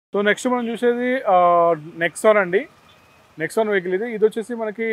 so next మనం చూసేది Nexon అండి నెక్సాన్ వెహికల్ ఇది ఇది వచ్చేసి మనకి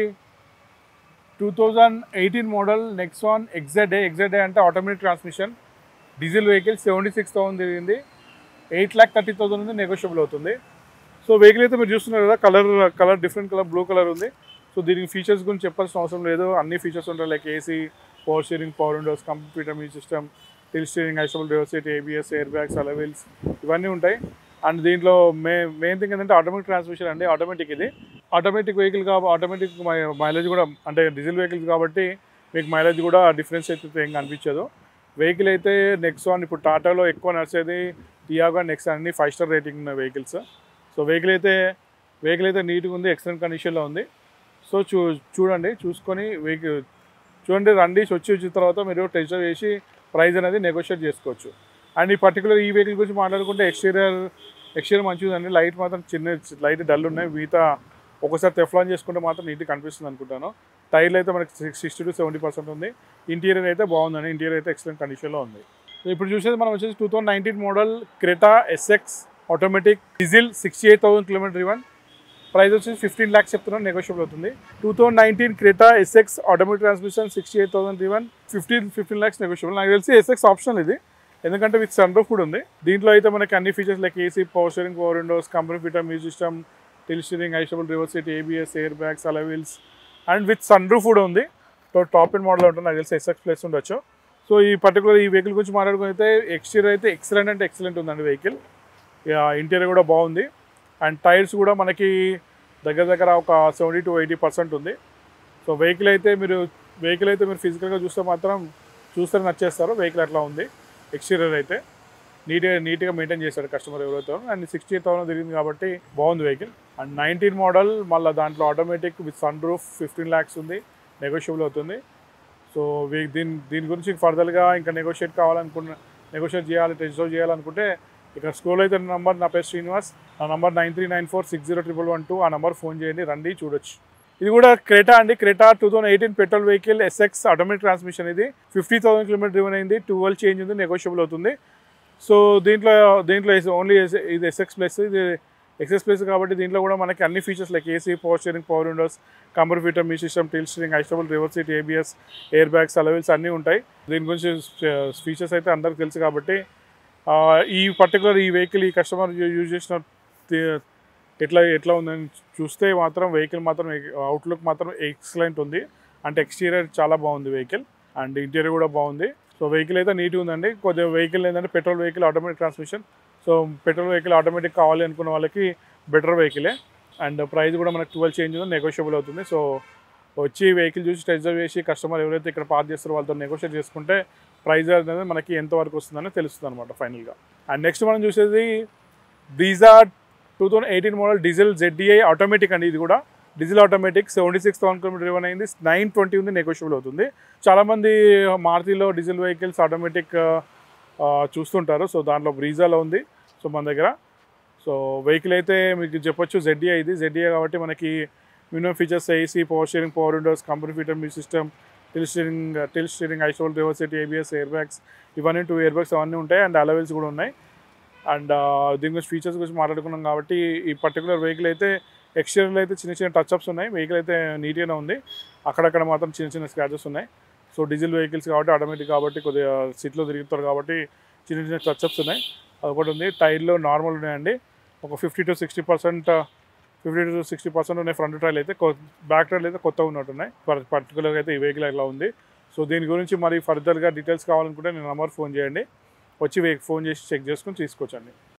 two thousand eighteen model Nexon ఎగ్జాడే ఎగ్జాడే అంటే automatic transmission diesel vehicle seventy six thousand తిరిగింది ఎయిట్ ల్యాక్ థర్టీ థౌసండ్ ఉంది నెగోషియబుల్ అవుతుంది సో వెహికల్ అయితే మీరు చూస్తున్నారు కదా colour colour different colour blue colour ఉంది సో దీనికి ఫీచర్స్ గురించి చెప్పాల్సిన అవసరం లేదు అన్ని ఫీచర్స్ ఉంటాయి like AC power steering power windows computer మీ సిస్టమ్ టిల్ స్టీరింగ్ ఐసబుల్ రివర్సిటీ ఏబిఎస్ ఎయిర్ బ్యాగ్స్ అలవెల్స్ ఇవన్నీ ఉంటాయి అండ్ దీంట్లో మే మెయిన్ థింగ్ ఏంటంటే ఆటోమేటిక్ ట్రాన్స్మిషన్ అండి ఆటోమేటిక్ ఇది ఆటోమేటిక్ వెహికల్ కాబట్టి ఆటోమేటిక్ మైలేజ్ కూడా అంటే డీజిల్ వెహికల్స్ కాబట్టి మీకు మైలేజ్ కూడా డిఫరెన్స్ అయితే ఏం కనిపించదు వెహికల్ అయితే నెక్సాన్ ఇప్పుడు టాటాలో ఎక్కువ నడిచేది టియాగో నెక్సాన్ అన్ని ఫైవ్ స్టార్ రేటింగ్ ఉన్న వెహికల్స్ సో వెహికల్ అయితే వెహికల్ అయితే నీట్గా ఉంది ఎక్సలెంట్ కండిషన్లో ఉంది సో చూ చూడండి చూసుకొని వెహికల్ చూడండి రండి వచ్చి వచ్చిన తర్వాత మీరు టెస్ట్ డ్రైవ్ చేసి ప్రైస్ అనేది నెగోషియేట్ చేసుకోవచ్చు అండ్ ఈ పర్టికులర్ ఈ వెహికల్ గురించి మాట్లాడుకుంటే ఎక్స్టీరియర్ ఎక్స్టీరియర్ మంచిగా ఉందండి లైట్ మాత్రం చిన్న లైట్ డల్ ఉన్నాయి మిగతా ఒకసారి తెఫ్లాన్ చేసుకుంటే మాత్రం నీట్గా కనిపిస్తుంది అనుకుంటాను టైర్లు అయితే మనకి సిక్స్టీ టు సెవెంటీ పర్సెంట్ ఉంది ఇంటీరియర్ అయితే బాగుందండి ఇంటీరియర్ అయితే ఎక్సలెంట్ కండిషన్లో ఉంది సో ఇప్పుడు చూసేది మనం వచ్చేసి two thousand nineteen model Creta SX automatic diesel sixty eight thousand kilometre ఇవన్ ప్రైస్ వచ్చేసి ఫిఫ్టీన్ ల్యాక్స్ చెప్తున్నాను నెగోషియబుల్ అవుతుంది two thousand nineteen Creta SX automatic transmission sixty eight thousand ఇవన్ ఫిఫ్టీన్ ఫిఫ్టీన్ ల్యాక్స్ నెగోషియబుల్ నాకు తెలిసి ఎస్ఎక్స్ ఆప్షన్ ఇది ఎందుకంటే విత్ సన్ రూఫ్ కూడా ఉంది దీంట్లో అయితే మనకి అన్ని features like AC power steering power windows company fitted music system tilt steering ఐషబుల్ రివర్సిటీ ABS air bags alloy wheels and with sunroof కూడా ఉంది సో టాప్ అండ్ మోడల్ ఉంటుంది నాకు తెలిసి ఎస్ఎక్స్ ప్లేస్ ఉండొచ్చు సో ఈ పర్టికులర్ ఈ వెహికల్ గురించి మాట్లాడుకుని అయితే ఎక్స్టీరియర్ అయితే ఎక్సలెంట్ అంటే ఎక్సలెంట్ ఉందండి వెహికల్ ఇంటీరియర్ కూడా బాగుంది అండ్ టైర్స్ కూడా మనకి దగ్గర దగ్గర ఒక సెవెంటీ టు ఎయిటీ పర్సెంట్ ఉంది సో వెహికల్ అయితే మీరు వెహికల్ అయితే మీరు ఫిజికల్గా చూస్తే మాత్రం చూస్తే నచ్చేస్తారు వెహికల్ అట్లా ఉంది ఎక్స్టీరియర్ అయితే నీట్గా నీట్గా మెయింటైన్ చేశారు కస్టమర్ ఎవరైతే అండ్ సిక్స్టీ థౌసండ్ తిరిగింది కాబట్టి బాగుంది వెహికల్ అండ్ నైన్టీన్ మోడల్ మళ్ళీ దాంట్లో automatic with sunroof fifteen lakhs ఉంది నెగోషియబుల్ అవుతుంది సో వీ- దీని దీని గురించి ఫర్దర్గా ఇంకా నెగోషియేట్ కావాలనుకున్న నెగోషియేట్ చేయాలి టెస్ట్ డ్రైవ్ చేయాలనుకుంటే ఇక్కడ స్కూల్ అయితే నంబర్ నా పేరు శ్రీనివాస్ నా number nine three nine four six zero triple one two ఆ నంబర్ ఫోన్ చేయండి రండి చూడొచ్చు ఇది కూడా క్రేటా అండి Creta two thousand eighteen petrol vehicle SX automatic transmission ఇది ఫిఫ్టీ థౌసండ్ కిలోమీటర్ డ్రివెన్ అయింది ట్వెల్వ్ చేంజ్ ఉంది నెగోషియబుల్ అవుతుంది సో దీంట్లో దీంట్లో ఓన్లీ ఇది ఎస్ఎక్స్ ప్లస్ ఇది ఎక్సెస్ ప్లస్ కాబట్టి దీంట్లో కూడా మనకి అన్ని features like AC power steering power windows company fitted మీ సిస్టమ్ టిల్ స్టీరింగ్ ఐస్టబుల్ reverse seat ABS air bags alloy wheels అన్నీ ఉంటాయి దీని గురించి ఫీచర్స్ అయితే అందరికి తెలుసు కాబట్టి ఆ, ఈ పర్టికులర్ ఈ వెహికల్ ఈ కస్టమర్ యూజ్ చేసిన తి- ఎట్లా ఎట్లా ఉందని చూస్తే మాత్రం వెహికల్ మాత్రం అవుట్లుక్ మాత్రం ఎక్సలెంట్ ఉంది అంటే ఎక్స్టీరియర్ చాలా బాగుంది వెహికల్ అండ్ ఇంటీరియర్ కూడా బాగుంది సో వెహికల్ అయితే నీట్గా ఉందండి కొద్దిగా వెహికల్ ఏంటంటే petrol vehicle automatic transmission so petrol vehicle automatic కావాలి అనుకున్న వాళ్ళకి బెటర్ వెహికలే అండ్ ప్రైస్ కూడా మనకు ట్వెల్వ్ చేంజ్ ఉంది నెగోషియబుల్ అవుతుంది సో వచ్చి వెహికల్ చూసి టెస్ట్ డ్రైవ్ చేసి కస్టమర్ ఎవరైతే ఇక్కడ పార్క్ చేస్తారో వాళ్ళతో నెగోషియేట్ చేసుకుంటే ప్రైస్ అనేది మనకి ఎంత వరకు వస్తుందని తెలుస్తుంది అనమాట ఫైనల్గా అండ్ నెక్స్ట్ మనం చూసేది Brezza two thousand eighteen model diesel ZDI automatic అండి ఇది కూడా diesel automatic seventy six thousand kilometre ఇవన్ అయింది నైన్ ట్వంటీ ఉంది నెగోషియబుల్ అవుతుంది చాలామంది మారుతిలో డీజిల్ వెహికల్స్ ఆటోమేటిక్ చూస్తుంటారు సో దాంట్లో బ్రీజాలో ఉంది సో మన దగ్గర సో వెహికల్ అయితే మీకు చెప్పొచ్చు జెడ్డీఐ ఇది జెడ్డీఐ కాబట్టి మనకి minimum features AC power steering power windows company fitted మీ system tilt steering tilt steering ఐసోల్ రివర్సిటీ ఏబిఎస్ ఎయిర్ బ్యాగ్స్ ఇవన్నీ టూ ఎయిర్ బ్యాగ్స్ అవన్నీ ఉంటాయి అండ్ అలవెల్స్ కూడా ఉన్నాయి అండ్ దీని గురించి ఫీచర్స్ గురించి మాట్లాడుకున్నాం కాబట్టి ఈ పర్టికులర్ వెహికల్ అయితే ఎక్స్టీరియర్లో అయితే చిన్న చిన్న టచ్అప్స్ ఉన్నాయి వెహికల్ అయితే నీట్గానే ఉంది అక్కడక్కడ మాత్రం చిన్న చిన్న స్క్రాచెస్ ఉన్నాయి సో డీజిల్ వెహికల్స్ కాబట్టి ఆటోమేటిక్ కాబట్టి కొద్దిగా సీట్లో తిరుగుతారు కాబట్టి చిన్న చిన్న టచ్అప్స్ ఉన్నాయి అదొకటి ఉంది టైర్లు నార్మల్ ఉన్నాయండి ఒక fifty to sixty percent fifty to sixty percent ఉన్నాయి ఫ్రంట్ టైర్లు అయితే బ్యాక్ టైర్లు అయితే కొత్తగా ఉన్నట్టున్నాయి పర్టికులర్గా అయితే ఈ వెహికల్ ఎలా ఉంది సో దీని గురించి మరి ఫర్దర్గా డీటెయిల్స్ కావాలనుకుంటే నేను నెంబర్ ఫోన్ చేయండి వచ్చి ఫోన్ చేసి చెక్ చేసుకొని తీసుకోవచ్చండి